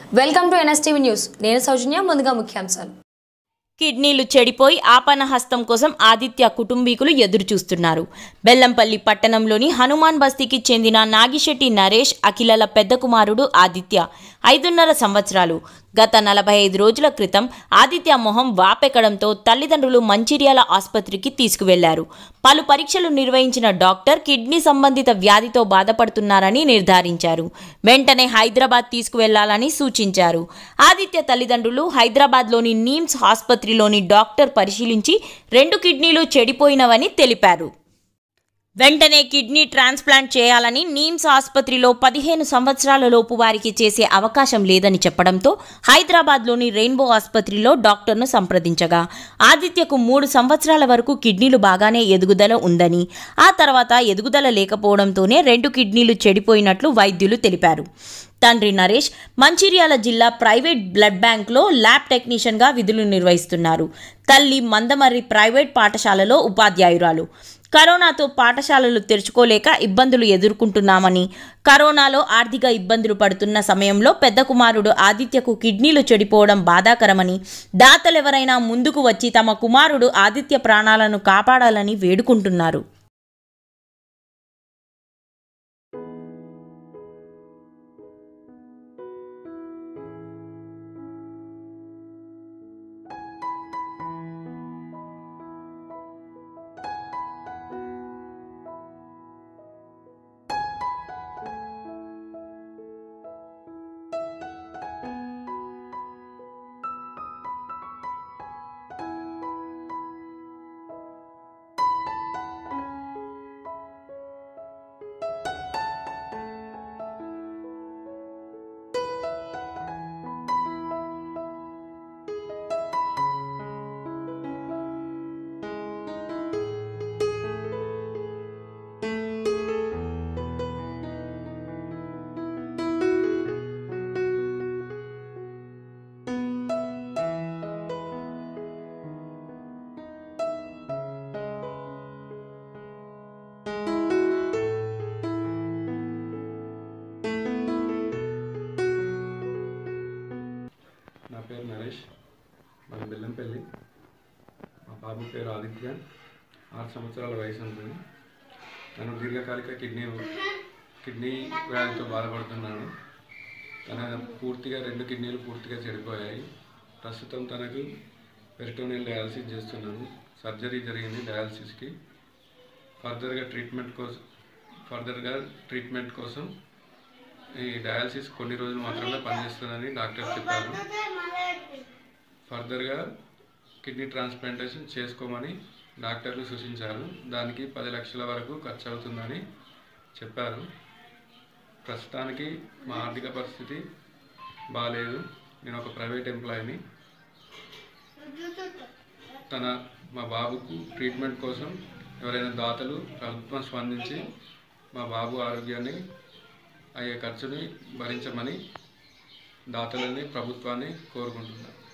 welcome to NSTV news నేను సౌజన్య ముందుగా ముఖ్యాంశాలు కిడ్నీలు చెడిపోయి ఆపన హస్తం కోసం ఆదిత్య కుటుంబీకులు ఎదురు చూస్తున్నారు బెల్లంపల్లి పట్టణంలోని హనుమాన్ బస్తీకి చెందిన నాగిశెట్టి నరేష్ అఖిలల పెద్ద కుమారుడు ఆదిత్య ఐదున్నర సంవత్సరాలు గత నలభై ఐదు రోజుల క్రితం ఆదిత్య మొహం వాపెక్కడంతో తల్లిదండ్రులు మంచిర్యాల ఆసుపత్రికి తీసుకువెళ్లారు పలు పరీక్షలు నిర్వహించిన డాక్టర్ కిడ్నీ సంబంధిత వ్యాధితో బాధపడుతున్నారని నిర్ధారించారు వెంటనే హైదరాబాద్ తీసుకువెళ్లాలని సూచించారు ఆదిత్య తల్లిదండ్రులు హైదరాబాద్లోని నీమ్స్ ఆసుపత్రిలోని డాక్టర్ పరిశీలించి రెండు కిడ్నీలు చెడిపోయినవని తెలిపారు వెంటనే కిడ్నీ ట్రాన్స్ప్లాంట్ చేయాలని నీమ్స్ ఆసుపత్రిలో పదిహేను సంవత్సరాల లోపు వారికి చేసే అవకాశం లేదని చెప్పడంతో హైదరాబాద్లోని రెయిన్బో ఆసుపత్రిలో డాక్టర్ను సంప్రదించగా ఆదిత్యకు మూడు సంవత్సరాల వరకు కిడ్నీలు బాగానే ఎదుగుదల ఉందని ఆ తర్వాత ఎదుగుదల లేకపోవడంతోనే రెండు కిడ్నీలు చెడిపోయినట్లు వైద్యులు తెలిపారు తండ్రి నరేష్ మంచిర్యాల జిల్లా ప్రైవేట్ బ్లడ్ బ్యాంక్లో ల్యాబ్ టెక్నీషియన్గా విధులు నిర్వహిస్తున్నారు తల్లి మందమర్రి ప్రైవేట్ పాఠశాలలో ఉపాధ్యాయురాలు కరోనాతో పాఠశాలలు తెరుచుకోలేక ఇబ్బందులు ఎదుర్కొంటున్నామని కరోనాలో ఆర్థిక ఇబ్బందులు పడుతున్న సమయంలో పెద్ద కుమారుడు ఆదిత్యకు కిడ్నీలు చెడిపోవడం బాధాకరమని దాతలెవరైనా ముందుకు వచ్చి తమ కుమారుడు ఆదిత్య ప్రాణాలను కాపాడాలని వేడుకుంటున్నారు నా పేరు నరేష్ మన బెల్లంపల్లి మా బాబు పేరు ఆదిత్య ఆరు సంవత్సరాల వయసు ఉంటుంది తను దీర్ఘకాలిక కిడ్నీ కిడ్నీ వ్యాధితో బాధపడుతున్నాడు తన పూర్తిగా రెండు కిడ్నీలు పూర్తిగా చెడిపోయాయి ప్రస్తుతం తనకు పెరిటోనియల్ డయాలసిస్ చేస్తున్నాను సర్జరీ జరిగింది డయాలసిస్కి ఫర్దర్గా ట్రీట్మెంట్ కోసం ఫర్దర్గా ట్రీట్మెంట్ కోసం ఈ డయాలసిస్ కొన్ని రోజులు మాత్రమే పనిచేస్తుందని డాక్టర్ చెప్పారు ఫర్దర్గా కిడ్నీ ట్రాన్స్ప్లాంటేషన్ చేసుకోమని డాక్టర్లు సూచించారు దానికి పది లక్షల వరకు ఖర్చు అవుతుందని చెప్పారు ప్రస్తుతానికి మా ఆర్థిక పరిస్థితి బాగాలేదు నేను ఒక ప్రైవేట్ ఎంప్లాయీని తన మా బాబుకు ట్రీట్మెంట్ కోసం ఎవరైనా దాతలు ప్రభుత్వం స్పందించి మా బాబు ఆరోగ్యాన్ని అయ్యే ఖర్చుని భరించమని దాతలని ప్రభుత్వాన్ని కోరుకుంటున్నాను